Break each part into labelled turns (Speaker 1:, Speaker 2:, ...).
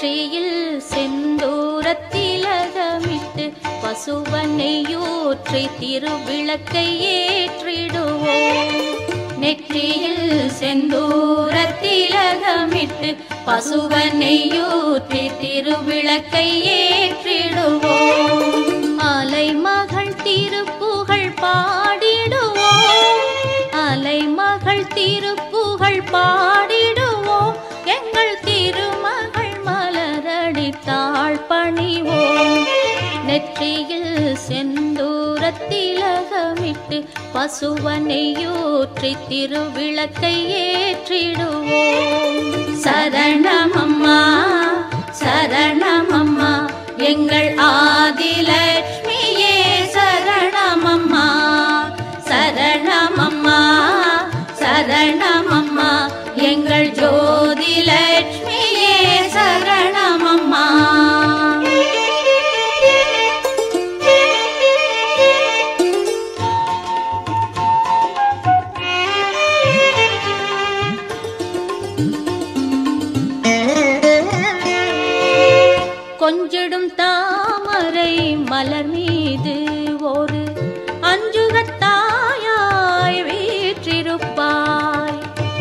Speaker 1: நெற்றியில் செந்தூரத்திலகமிட்டு பசுவனையூற்றி திருவிளக்கை ஏற்றிடுவோம் நெற்றியில் செந்தூரத்திலகமிட்டு பசுவனையூற்றி திருவிளக்கை ஏற்றிடுவோம் அலைமகள் திருப்புகழ் பாடிடுவோம் அலைமகள் திருப்புகழ் பாடிடுவோம் எங்கள் திருமகள் மலரடித்தாள் பணிவோம் நெற்றியில் செந்தூரத்திலகமிட்டு பசுவனையூற்றி திருவிளக்கை ஏற்றிடுவோம் சரணமம்மா சரணமம்மா எங்கள் ஆதிலட்சுமியே சரணமம்மா சரணமம்மா சரணமம்மா எங்கள் ஜோதிலட்சுமியே சரணமம்மா கொஞ்சிடும் தாமரை மலர் மீது ஒரு அஞ்சுகத்தாயாய் வீற்றிருப்பாய்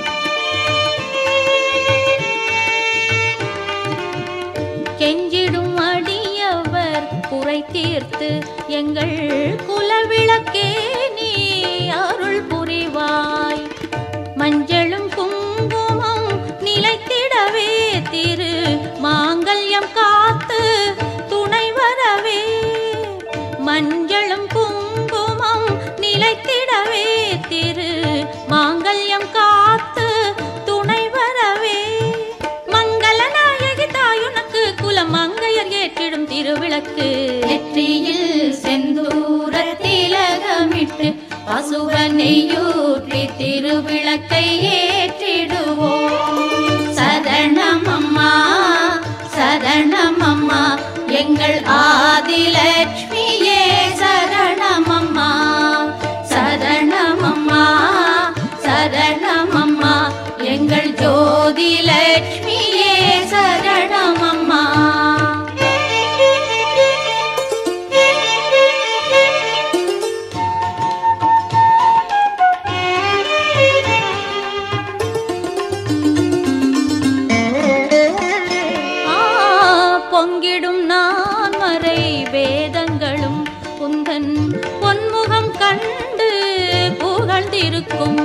Speaker 1: கெஞ்சிடும் அடியவர் குறை தீர்த்து எங்கள் குலவிளக்கே நீ அருள் புரிவாய் மஞ்சளும் குங்குமம் நிலைத்திடவே திரு மாங்கல்யம் காத்து துணை வரவே மஞ்சளும் குங்குமம் நிலைத்திடவே திரு மாங்கல்யம் காத்து துணை வரவே மங்கள நாயகி தாயுனக்கு குலம் மங்கையர் ஏற்றிடும் திருவிளக்கு நெற்றியில் செந்தூரத்திலகமிட்டு பசுவனையூற்றி திருவிளக்கை ஏற்றிடுவோம் சரணமம்மா சரணமம்மா எங்கள் ஆதிலட்சுமியே சரணமம்மா சரணமம்மா சரணமம்மா எங்கள் ஜோதிலட்சுமியே சரணமம்மா ஆ, பொங்கிடும் நான் மறை வேதங்களும் குந்தன் பொன்முகம் கண்டு புகழ்ந்திருக்கும்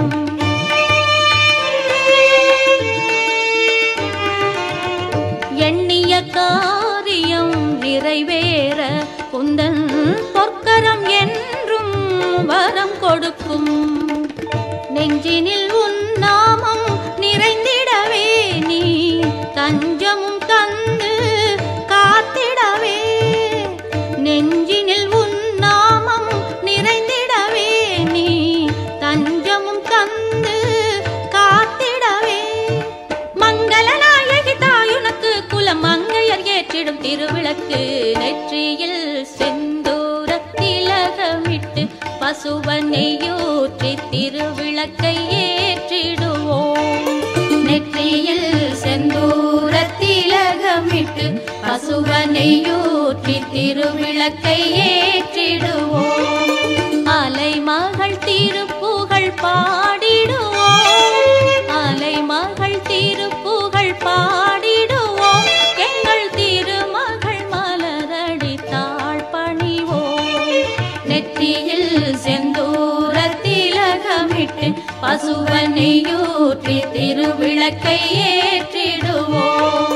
Speaker 1: எண்ணிய காரியம் நிறைவேற குந்தன் பொற்கரம் என்றும் வரம் கொடுக்கும் நெஞ்சினில் உன் நாமம் நிறைந்திடவே நீ தஞ்சமும் தந்து காத்திடவே நெஞ்சினில் உன் நாமம் நிறைந்திடவே நீ தஞ்சமும் தந்து காத்திடவே மங்கள நாயகி தாயுனக்கு குலம் மங்கையர் ஏற்றிடும் திருவிளக்கு நெற்றியில் செந்தூர திலகமிட்டு பசுவனையூற்றி திருவிளக்கை ஏற்றிடுவோம் நெற்றியில் செந்தூர திலகமிட்டு பசுவனையூற்றி திருவிளக்கை ஏற்றிடுவோம் அலைமகள் திருப்புகழ் பாடிடுவோம் அலைமகள் திருப்புகழ் பாடிடுவோம் எங்கள் திருமகள் மலரடித்தாள் பணிவோம் நெற்றியில் செந்தூரத்திலகமிட்டு பசுவனையூற்றி திருவிளக்கை ஏற்றிடுவோம்